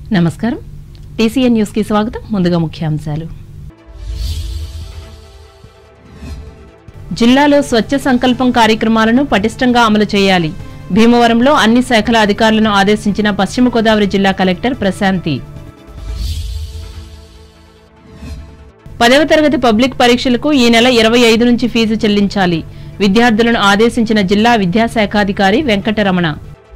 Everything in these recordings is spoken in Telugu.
నమస్కారం టీసీఎన్ న్యూస్ కి స్వాగతం ముందుగా ముఖ్యాంశాలు జిల్లాలో స్వచ్ఛ సంకల్పం కార్యక్రమాలను పటిష్టంగా అమలు చేయాలి భీమవరంలో అన్ని శాఖల అధికారులను ఆదేశించిన పశ్చిమ గోదావరి జిల్లా కలెక్టర్ ప్రశాంతి పదవ తరగతి పబ్లిక్ పరీక్షలకు ఈ నెల ఇరవై ఐదు నుంచి ఫీజు చెల్లించాలి విద్యార్థులను ఆదేశించిన జిల్లా విద్యాశాఖాధికారి వెంకటరమణ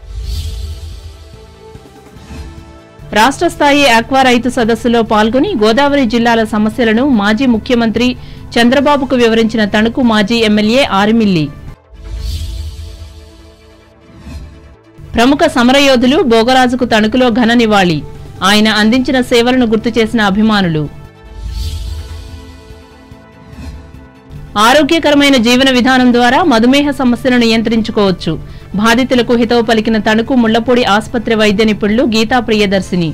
రాష్ట్ర స్థాయి ఆక్వా రైతు సదస్సులో పాల్గొని గోదావరి జిల్లాల సమస్యలను మాజీ ముఖ్యమంత్రి చంద్రబాబుకు వివరించిన తణుకు మాజీ ఎమ్మెల్యే ఆరిమిల్లి ప్రముఖ సమరయోధులు భోగరాజుకు తణుకులో ఘన నివాళి ఆయన అందించిన సేవలను గుర్తు చేసిన అభిమానులు ఆరోగ్యకరమైన జీవన విధానం ద్వారా మధుమేహ సమస్యలను నియంత్రించుకోవచ్చు బాధితులకు హితవు పలికిన తణుకు ముళ్లపూడి ఆసుపత్రి వైద్య నిపుణులు గీతా ప్రియదర్శిని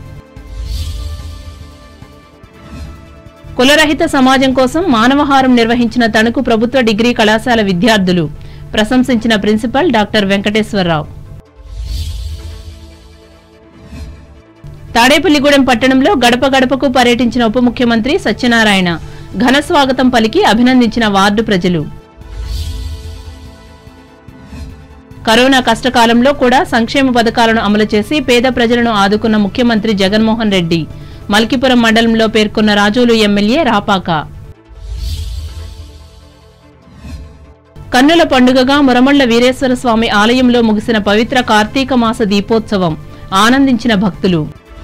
కులరహిత సమాజం కోసం మానవహారం నిర్వహించిన తణుకు ప్రభుత్వ డిగ్రీ కళాశాల విద్యార్థులు ప్రశంసించిన ప్రిన్సిపల్ డాక్టర్ వెంకటేశ్వరరావు తాడేపల్లిగూడెం పట్టణంలో గడప గడపకు పర్యటించిన ఉప ముఖ్యమంత్రి సత్యనారాయణ ఘన స్వాగతం పలికి అభినందించిన వార్డు ప్రజలు కరోనా కష్టకాలంలో కూడా సంక్షేమ పథకాలను అమలు చేసి పేద ప్రజలను ఆదుకున్న ముఖ్యమంత్రి జగన్మోహన్ రెడ్డి మల్కిపురం మండలంలో పేర్కొన్న రాజోలు ఎమ్మెల్యే రాపాక కన్నుల పండుగగా మురమళ్ల వీరేశ్వర స్వామి ఆలయంలో ముగిసిన పవిత్ర కార్తీక మాస దీపోత్సవం ఆనందించిన భక్తులు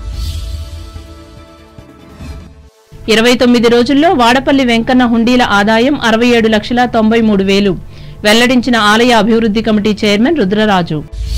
ఇరవై తొమ్మిది రోజుల్లో వాడపల్లి వెంకన్న హుండీల ఆదాయం అరవై ఏడు లక్షల తొంభై మూడు వేలు వెల్లడించిన ఆలయ అభివృద్ధి కమిటీ చైర్మన్ రుద్రరాజు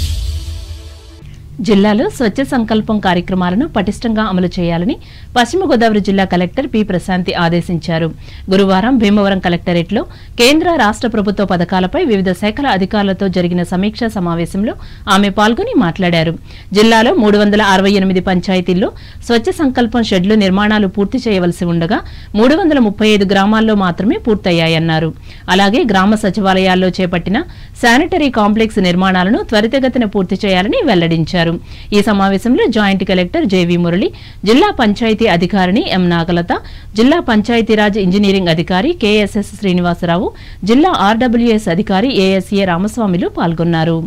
జిల్లాలో స్వచ్ఛ సంకల్పం కార్యక్రమాలను పటిష్టంగా అమలు చేయాలని పశ్చిమ గోదావరి జిల్లా కలెక్టర్ పి ప్రశాంతి ఆదేశించారు గురువారం భీమవరం కలెక్టరేట్లో కేంద్ర రాష్ట్ర ప్రభుత్వ పథకాలపై వివిధ శాఖల అధికారులతో జరిగిన సమీక్షా సమావేశంలో ఆమె పాల్గొని మాట్లాడారు జిల్లాలో మూడు వందల అరవై ఎనిమిది పంచాయతీల్లో స్వచ్ఛ సంకల్పం షెడ్లు నిర్మాణాలు పూర్తి చేయవలసి ఉండగా మూడు వందల ముప్పై ఐదు గ్రామాల్లో మాత్రమే పూర్తయ్యాయన్నారు అలాగే గ్రామ సచివాలయాల్లో చేపట్టిన శానిటరీ కాంప్లెక్స్ నిర్మాణాలను త్వరితగతిన పూర్తి చేయాలని వెల్లడించారు ఈ సమావేశంలో జాయింట్ కలెక్టర్ జేవీ మురళి జిల్లా పంచాయతీ అధికారిని ఎం నాగలత జిల్లా పంచాయతీరాజ్ ఇంజనీరింగ్ అధికారి కెఎస్ఎస్ శ్రీనివాసరావు జిల్లా ఆర్డబ్ల్యూఎస్ అధికారి ఏఎస్ఏ రామస్వామిలు పాల్గొన్నారు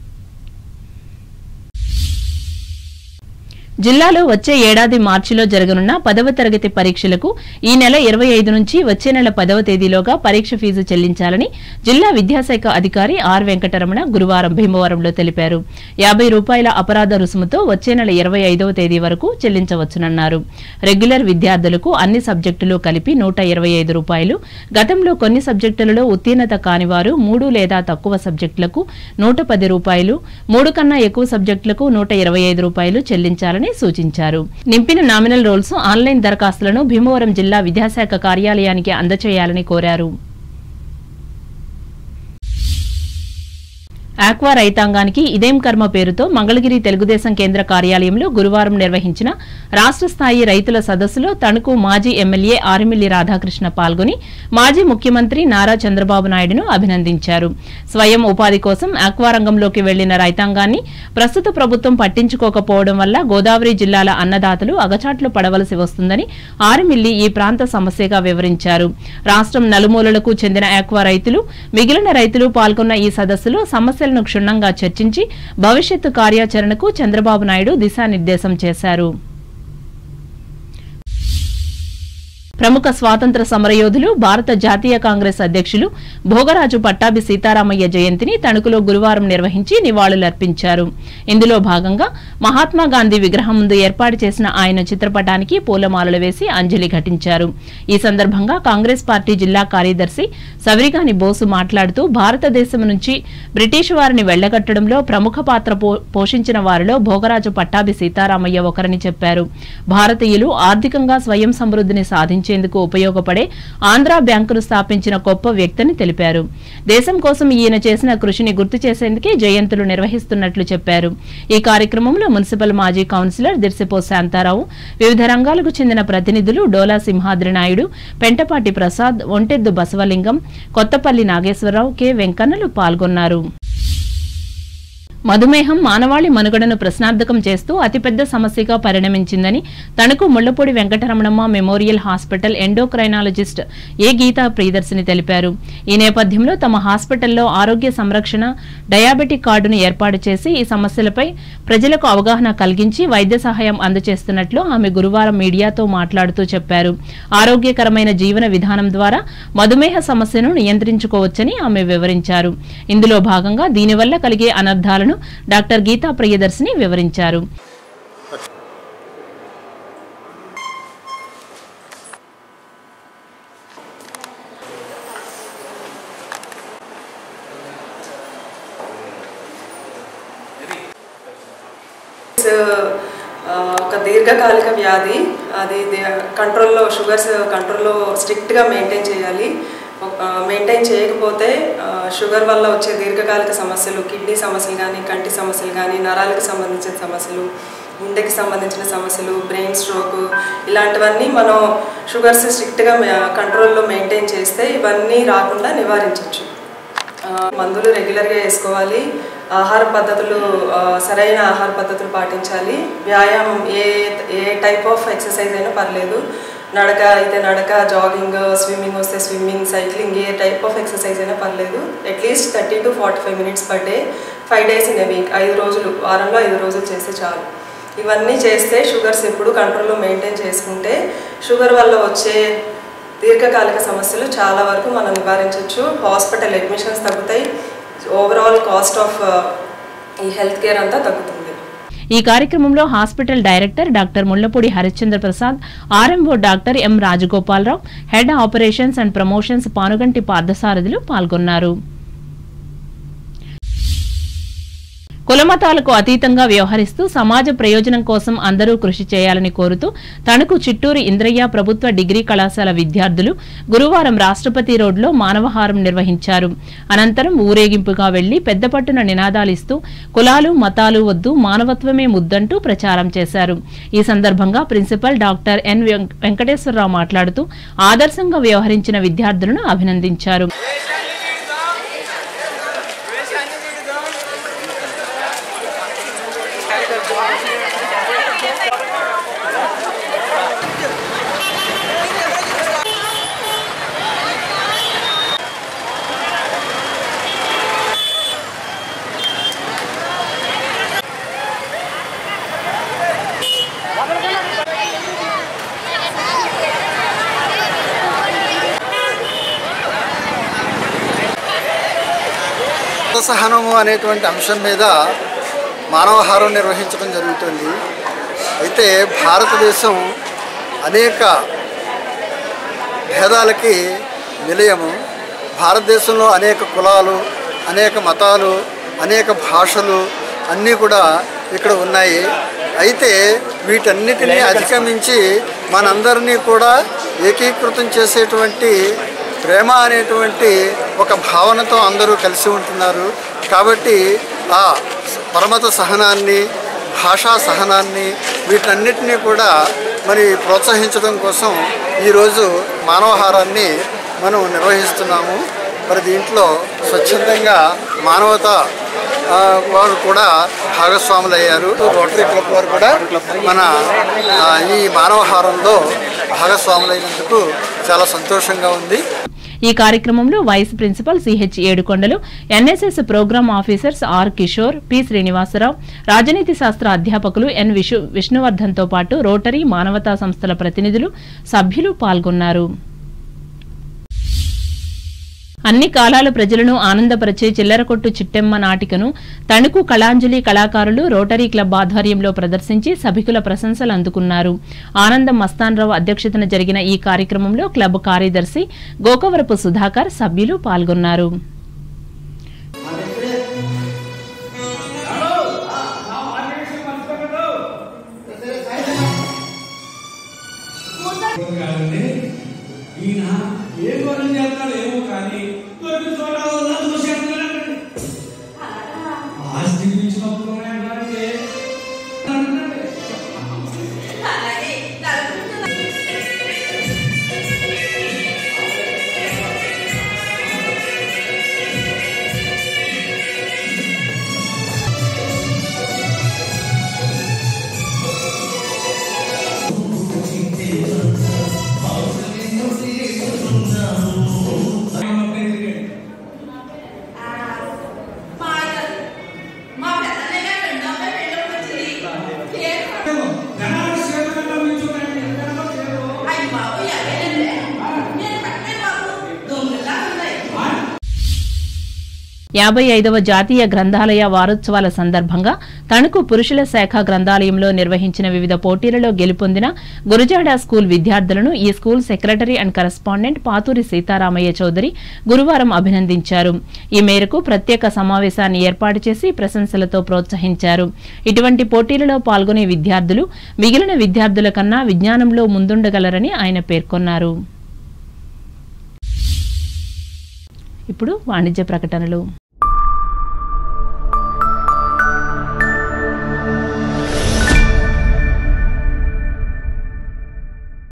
జిల్లాలో వచ్చే ఏడాది మార్చిలో జరగనున్న పదవ తరగతి పరీక్షలకు ఈ నెల ఇరవై ఐదు నుంచి వచ్చే నెల పదవ తేదీలోగా పరీక్ష ఫీజు చెల్లించాలని జిల్లా విద్యాశాఖ అధికారి ఆర్ వెంకటరమణ గురువారం భీమవరంలో తెలిపారు యాభై రూపాయల అపరాధ రుసుముతో వచ్చే నెల ఇరవై ఐదవ తేదీ వరకు చెల్లించవచ్చునన్నారు రెగ్యులర్ విద్యార్థులకు అన్ని సబ్జెక్టులు కలిపి నూట ఇరవై ఐదు రూపాయలు గతంలో కొన్ని సబ్జెక్టులలో ఉత్తీర్ణత కానివారు మూడు లేదా తక్కువ సబ్జెక్టులకు నూట పది రూపాయలు మూడు కన్నా ఎక్కువ సబ్జెక్టులకు నూట ఇరవై ఐదు రూపాయలు చెల్లించాలని సూచించారు నింపిన నామినల్ రోల్స్ ఆన్లైన్ దరఖాస్తులను భీమవరం జిల్లా విద్యాశాఖ కార్యాలయానికి అందచేయాలని కోరారు ఆక్వా రైతాంగానికి ఇదేం కర్మ పేరుతో మంగళగిరి తెలుగుదేశం కేంద్ర కార్యాలయంలో గురువారం నిర్వహించిన రాష్ట్ర స్థాయి రైతుల సదస్సులో తణుకు మాజీ ఎమ్మెల్యే ఆరిమిల్లి రాధాకృష్ణ పాల్గొని మాజీ ముఖ్యమంత్రి నారా చంద్రబాబు నాయుడును అభినందించారు స్వయం ఉపాధి కోసం ఆక్వా రంగంలోకి వెళ్లిన రైతాంగాన్ని ప్రస్తుత ప్రభుత్వం పట్టించుకోకపోవడం వల్ల గోదావరి జిల్లాల అన్నదాతలు అగచాట్లు పడవలసి వస్తుందని ఆరిమిల్లి ఈ ప్రాంత సమస్యగా వివరించారు రాష్ట్రం నలుమూలలకు చెందిన ఆక్వా రైతులు మిగిలిన రైతులు పాల్గొన్న ఈ సదస్సులో సమస్యలను క్షుణ్ణంగా చర్చించి భవిష్యత్తు కార్యాచరణకు చంద్రబాబు నాయుడు దిశానిర్దేశం చేశారు ప్రముఖ స్వాతంత్ర సమరయోధులు భారత జాతీయ కాంగ్రెస్ అధ్యక్షులు భోగరాజు పట్టాభి సీతారామయ్య జయంతిని తణుకులో గురువారం నిర్వహించి నివాళులర్పించారు ఇందులో భాగంగా మహాత్మా గాంధీ విగ్రహం ముందు ఏర్పాటు చేసిన ఆయన చిత్రపటానికి పూలమాలలు వేసి అంజలి ఘటించారు ఈ సందర్భంగా కాంగ్రెస్ పార్టీ జిల్లా కార్యదర్శి సవిరిగాని బోసు మాట్లాడుతూ భారతదేశం నుంచి బ్రిటిష్ వారిని వెళ్లగట్టడంలో ప్రముఖ పాత్ర పో- పోషించిన వారిలో భోగరాజు పట్టాభి సీతారామయ్య ఒకరని చెప్పారు భారతీయులు ఆర్థికంగా స్వయం సమృద్ధిని సాధించేందుకు ఉపయోగపడే ఆంధ్ర బ్యాంకును స్థాపించిన గొప్ప వ్యక్తిని తెలిపారు దేశం కోసం ఈయన చేసిన కృషిని గుర్తు చేసేందుకే జయంతులు నిర్వహిస్తున్నట్లు చెప్పారు ఈ కార్యక్రమంలో మున్సిపల్ మాజీ కౌన్సిలర్ దిర్సిపో శాంతారావు వివిధ రంగాలకు చెందిన ప్రతినిధులు డోలా సింహాద్రి నాయుడు పెంటపాటి ప్రసాద్ ఒంటెద్దు బసవలింగం కొత్తపల్లి నాగేశ్వరరావు కె వెంకన్నలు పాల్గొన్నారు మధుమేహం మానవాళి మనుగడను ప్రశ్నార్థకం చేస్తూ అతిపెద్ద సమస్యగా పరిణమించిందని Tanuku Mullapudi Venkataramanamma memorial hospital endocrinologist A Geetha Priyadarshini తెలిపారు ఈ నేపథ్యంలో తమ హాస్పిటల్లో ఆరోగ్య సంరక్షణ డయాబెటిక్ కార్డును ఏర్పాటు చేసి ఈ సమస్యలపై ప్రజలకు అవగాహన కలిగించి వైద్య సహాయం అందజేస్తున్నట్లు ఆమె గురువారం మీడియాతో మాట్లాడుతూ చెప్పారు ఆరోగ్యకరమైన జీవన విధానం ద్వారా మధుమేహ సమస్యను నియంత్రించుకోవచ్చని ఆమె వివరించారు ఇందులో భాగంగా దీనివల్ల కలిగే అనర్థాలను డాక్టర్ గీతా ప్రియదర్శిని వివరించారు ఆ, ఒక దీర్ఘకాలిక వ్యాధి అది దే- కంట్రోల్లో షుగర్స్ కంట్రోల్లో స్ట్రిక్ట్గా మెయింటైన్ చేయాలి మెయింటైన్ చేయకపోతే ఆ, షుగర్ వల్ల వచ్చే దీర్ఘకాలిక సమస్యలు కిడ్నీ సమస్యలు కానీ కంటి సమస్యలు కానీ నరాలకు సంబంధించిన సమస్యలు గుండెకి సంబంధించిన సమస్యలు బ్రెయిన్ స్ట్రోక్ ఇలాంటివన్నీ మనం షుగర్స్ స్ట్రిక్ట్గా కంట్రోల్లో మెయింటైన్ చేస్తే ఇవన్నీ రాకుండా నివారించవచ్చు ఆ, మందులు రెగ్యులర్గా వేసుకోవాలి ఆహార పద్ధతులు ఆ, సరైన ఆహార పద్ధతులు పాటించాలి వ్యాయామం ఏ ఏ టైప్ ఆఫ్ ఎక్సర్సైజ్ అయినా పర్లేదు నడక అయితే నడక జాగింగ్ స్విమ్మింగ్ వస్తే స్విమ్మింగ్ సైక్లింగ్ ఏ టైప్ ఆఫ్ ఎక్సర్సైజ్ అయినా పర్లేదు at least thirty to forty five minutes per day five days in a week ఐదు రోజులు వారంలో ఐదు రోజులు చేస్తే చాలు ఇవన్నీ చేస్తే షుగర్స్ ఎప్పుడు కంట్రోల్లో మెయింటైన్ చేసుకుంటే షుగర్ వల్ల వచ్చే దీర్ఘకాలిక సమస్యలు చాలా వరకు మనం నివారించవచ్చు హాస్పిటల్ అడ్మిషన్స్ తగ్గుతాయి ఓవరాల్ కాస్ట్ ఆఫ్ ఈ హెల్త్ కేర్ అంతా తగ్గుతుంది ఈ కార్యక్రమంలో hospital director doctor Mullapudi Harishchandra Prasad RMO doctor M Rajagopalarao head operations and promotions Panuganti పార్థసారథులు పాల్గొన్నారు కులమతాలకు అతీతంగా వ్యవహరిస్తూ సమాజ ప్రయోజనం కోసం అందరూ కృషి చేయాలని కోరుతూ తణుకు చిట్టూరు ఇంద్రయ్య ప్రభుత్వ డిగ్రీ కళాశాల విద్యార్థులు గురువారం రాష్ట్రపతి రోడ్లో మానవహారం నిర్వహించారు అనంతరం ఊరేగింపుగా వెళ్లి పెద్దపట్టున నినాదాలిస్తూ కులాలు మతాలు వద్దు మానవత్వమే ముద్దంటూ ప్రచారం చేశారు ఈ సందర్భంగా ప్రిన్సిపల్ డాక్టర్ ఎన్ వెం- వెంకటేశ్వరరావు మాట్లాడుతూ ఆదర్శంగా వ్యవహరించిన విద్యార్థులను అభినందించారు సహనము అనేటువంటి అంశం మీద మానవహారం నిర్వహించడం జరుగుతుంది అయితే భారతదేశం అనేక భేదాలకి నిలయము భారతదేశంలో అనేక కులాలు అనేక మతాలు అనేక భాషలు అన్నీ కూడా ఇక్కడ ఉన్నాయి అయితే వీటన్నిటినీ అధిగమించి మనందరినీ కూడా ఏకీకృతం చేసేటువంటి ప్రేమ అనేటువంటి ఒక భావనతో అందరూ కలిసి ఉంటున్నారు కాబట్టి ఆ పరమత సహనాన్ని భాషా సహనాన్ని వీటన్నిటినీ కూడా మరి ప్రోత్సహించడం కోసం ఈరోజు మానవహారాన్ని మనం నిర్వహిస్తున్నాము మరి దీంట్లో స్వచ్ఛందంగా మానవత ఆ, వారు కూడా భాగస్వాములు అయ్యారు రోటరీ క్లబ్ వారు కూడా మన ఆ, ఈ మానవహారంలో భాగస్వాములైనందుకు చాలా సంతోషంగా ఉంది ఈ కార్యక్రమంలో vice principal CH Edukondalu NSS programme officers R Kishore P Srinivasarao రాజనీతి శాస్త్ర అధ్యాపకులు ఎన్ విషు విష్ణువర్ధన్తో పాటు రోటరీ మానవతా సంస్థల ప్రతినిధులు సభ్యులు పాల్గొన్నారు అన్ని కాలాల ప్రజలను ఆనందపరిచే చిల్లరకొట్టు చిట్టెమ్మ నాటికను తణుకు కళాంజలి కళాకారులు రోటరీ క్లబ్ ఆధ్వర్యంలో ప్రదర్శించి సభికుల ప్రశంసలు అందుకున్నారు ఆనందం మస్తాన్రావు అధ్యక్షతన జరిగిన ఈ కార్యక్రమంలో క్లబ్ కార్యదర్శి గోకవరపు సుధాకర్ సభ్యులు పాల్గొన్నారు కాదండి ఈయన ఏ ఘోరం చేస్తాడో ఏమో కానీ దొరికిన చోట ఉన్నది చూసేస్తున్నాడండి ఆస్తి గురించి నొప్పుకున్నాడంటే యాభై ఐదవ జాతీయ గ్రంథాలయ వారోత్సవాల సందర్భంగా తణుకు పురుషుల శాఖ గ్రంథాలయంలో నిర్వహించిన వివిధ పోటీలలో గెలుపొందిన గురజాడ స్కూల్ విద్యార్థులను ఈ school secretary and correspondent Pathuri Seetharamaiah Chowdary గురువారం అభినందించారు ఈ మేరకు ప్రత్యేక సమావేశాన్ని ఏర్పాటు చేసి ప్రశంసలతో ప్రోత్సహించారు ఇటువంటి పోటీలలో పాల్గొనే విద్యార్థులు మిగిలిన విద్యార్థుల కన్నా విజ్ఞానంలో ముందుండగలరని ఆయన పేర్కొన్నారు ఇప్పుడు వాణిజ్య ప్రకటనలు